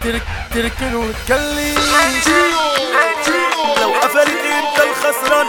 ترك تركن وتكلم لو قفلت انت الخسران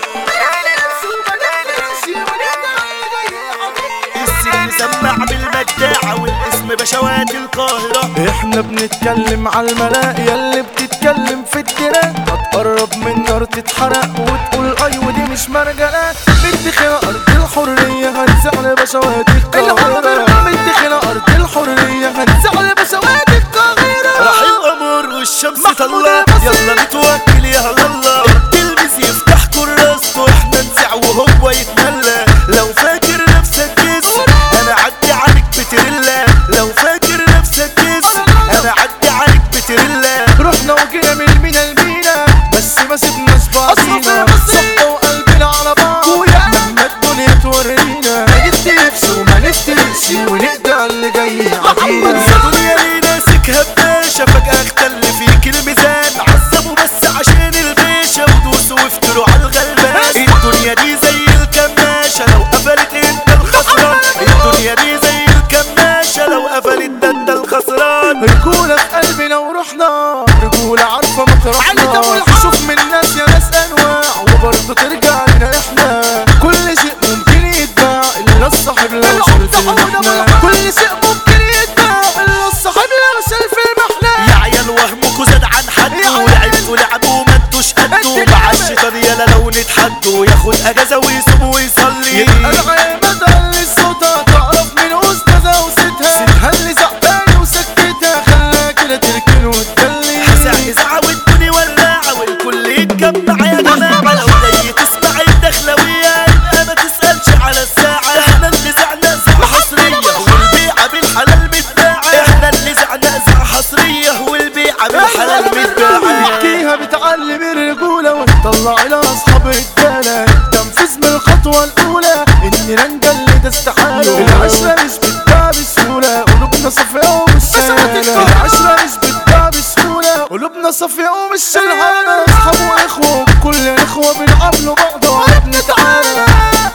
السن مسمع بالمجاعة والاسم بشوات القاهرة احنا بنتكلم على الملاقية اللي بتتكلم في التراك هتقرب من نار تتحرق وتقول اي ودي مش مرجلة مدخلة ارض الحرية هنزعل بشوات القاهرة مدخلة ارض الحرية هنزعل بشوات القاهرة راح القمر والشمس محمود طلع المصري. يلا نتوكل يا الله التلميذ يفتح كراسته احنا نزع وهو يتملى لو فاكر نفسك كيس انا عدي عليك بتريلا لو فاكر نفسك كيس انا عدي عليك بتريلا رحنا وجينا من المينا المينا بس ما سيبناش بعضينا صحبة وقلبنا على بعض مهما الدنيا تورينا ما نختلفش وما نفترقش ونقدر اللي جاي علينا يا دنيا ليه ناسكها باشا فجأة اختل فيك الميزان عذبوا بس عشان الباشا ودوسوا وافتروا على الغلبان الدنيا دي زي الكماشة لو قفلت انت الخسران الدنيا دي زي الكماشة لو قفلت ده انت الخسران رجولة في قلبنا وروحنا رجولة عارفة مطرحنا شوف من الناس يا ناس أنواع وبرضه ترجع لنا إحنا كل شيء ممكن يتباع إلا الصاحب لو شال في المحنة كل شيء ممكن يتباع إلا الصاحب لو شال في المحنة يا عيال وهمكوا زاد عن حده لعبتوا لعبوا ما انتوش قدوا مع الشيطان يلا لو نتحدوا ياخد اجازة ويصوم ويصلي يبقى العيبة ده اللي صوتها تعرف من أستاذة وستها ستها اللي زعلانة وسكتها خلاها كده تركن وتكلم حسع إذاعة والدنيا ولاعة والكل يتجمع يا جماعة لو جاي تسمع الدخلوية يبقى ما تسألش على الساعة احنا اللي زعنا زع حصرية والبيعة بالحلال متباعة احنا اللي زعنا زع حصرية والبيعة بالحلال متباعة نحكيها بتعلم الرجولة ونطلع إلى أصحاب الرجالة التنفيذ من الخطوة الأولى إننا نجلد استحالة العشرة مش بتباع بسهولة قلوبنا صافية ومش شالة العشرة مش بتباع بسهولة قلوبنا صافية ومش شالة أصحاب وإخوة كل إخوة بنقابلوا بعض ولا بنتعالى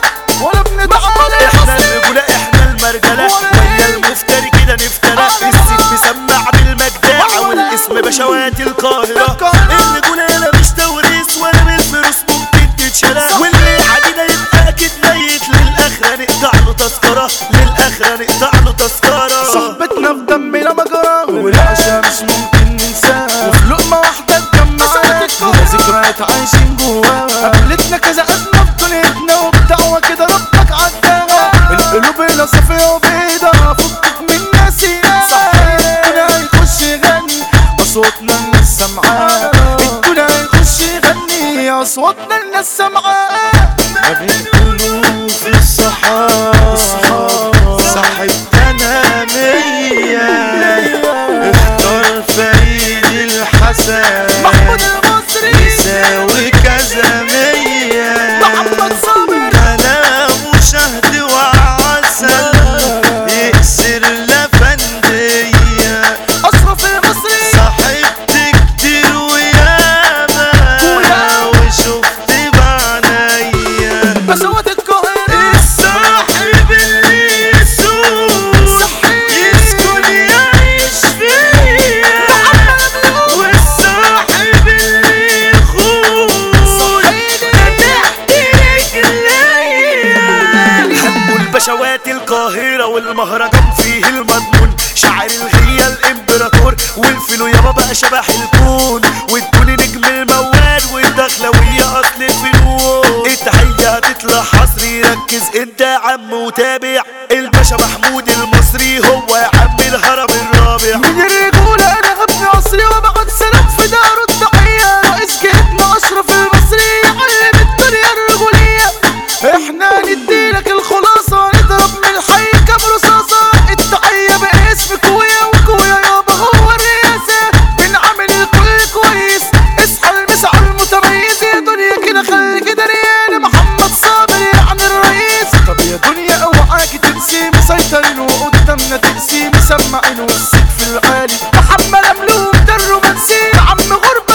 ولا بنتعالى احنا الرجولة احنا المرجلة ويا المفتري كده نفترى السيف مسمع بالمجداعة والاسم بشوات القاهرة الرجولة لا مش توريث ولا بالفلوس ممكن تتشرى واللي عدينا يبقى اكيد ميت للاخرة نقطع له تذكرة للاخرة نقطع له تذكرة صحبتنا في دمنا مجرى والعشا مش ممكن ننساها وفي لقمة واحدة تجمعنا لنا ذكريات عايشين جواها قابلتنا كذا أزمة في دنيتنا وبدعوة كده ربك عداها القلوب هنا صافية وبيضة فكك من ناسينا الدنيا هيخش يغني أصواتنا الناس سامعاه الدنيا هيخش يغني أصواتنا الناس سامعاه ما بيكونوا في الصحاب صاحب تنامية اختار فريد الحسن محمود المصري يساوي كذا مية محمد صابر كلامه شهد وعسل يكسر لفندية أشرف المصري صاحبت كتير وياما وشفت بعينيا بسوات القاهرة الصاحب اللي يسوق يسكن يعيش فيها والصاحب اللي يخون تحت رجليا هنقول بشوات القاهرة والمهرجان فيه المضمون شاعر الغية الامبراطور والفيلو يابا بقى شبح الكون والدوني نجم الموال والدخلوية اصل الفنون التحية هتطلع حصري ركز انت يا عم وتابع الباشا محمود المصري هو يا عم الهرم الرابع من الرجولة أنا ابن عصري وبعد سلام في دار الضحية رئيس جهتنا أشرف المصري علم الدنيا الرجولية احنا نديلك الخلاصة نضرب من الحي كام رصاصة التحية باسم كويا وكويا يابا هو الرئاسة بنعمل الكل كويس اصحى المسعى المتميز يا دنيا كده خلي كده ريان محمد صابر يعني الرئيس طب يا دنيا اوعاكي تنسي مسيطرين وقدامنا تقسيم مسمعين والسيف في العالي محمد مملوك ده الرومانسي عم غربة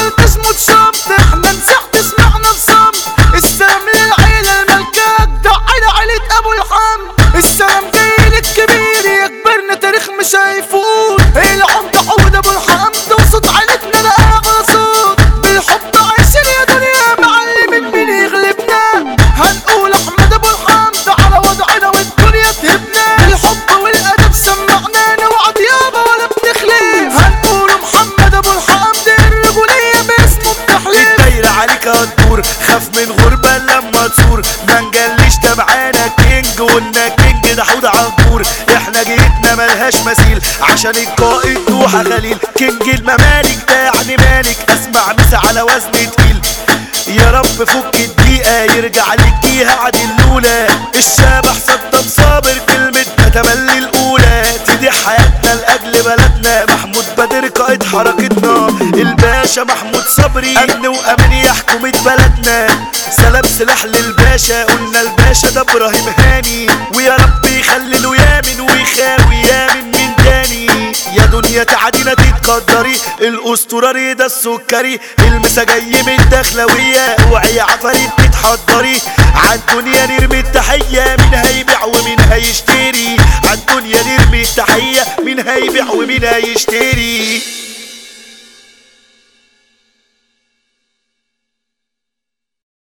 عشان القائد دوحة خليل كينج الممالك ده يعني مالك اسمع مسا على وزن تقيل يا رب فك الدقيقة يرجع للجيهة عاد الأولى الشبح صدام صابر كلمة تملي الأولى تدي حياتنا لأجل بلدنا محمود بدر قائد حركتنا الباشا محمود صبري أمن وأمن يا حكومة بلدنا سلام سلاح للباشا قلنا الباشا ده إبراهيم هاني ويا رب يخلله يامن ويخاوي يامن من تاني يا دنيا تعدينا تتقدري الاسطوره رضا السكري المسا جاي من الدخلويه اوعي يا عفاريت تتحضري عالدنيا نرمي التحيه مين هيبيع ومين هيشتري عالدنيا نرمي التحيه مين هيبيع ومين هيشتري